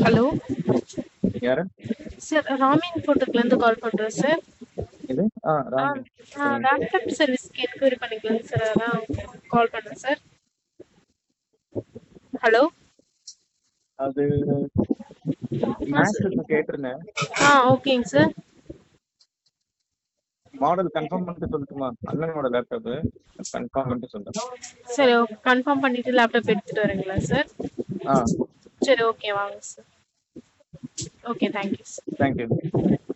hello யாரு sir ராமின் ஃபோட்டோக்லேருந்து கால் பண்ணுறேன் sir இது ஆ ராம் லேப்டாப் சர்வீஸ்க்கு என்கொயரி பண்ணிக்கலாம் சார் அதான் கால் பண்ணேன் சார் ஹலோ அது மேக்ஸுக்கு கேட்டிருந்தேன் ஆ ஓகேங்க சார் மாடல் கன்ஃபார்ம் பண்ணிட்டு சொல்லட்டுமா அண்ணனோட லேப்டாப்பு கன்ஃபார்ம் பண்ணிட்டு சொல்றேன் சரி கன்ஃபார்ம் பண்ணிட்டு லேப்டாப் எடுத்துகிட்டு வரீங்களா சார் ஆ சரி ஓகே வாங்க sir okay thank you sir thank you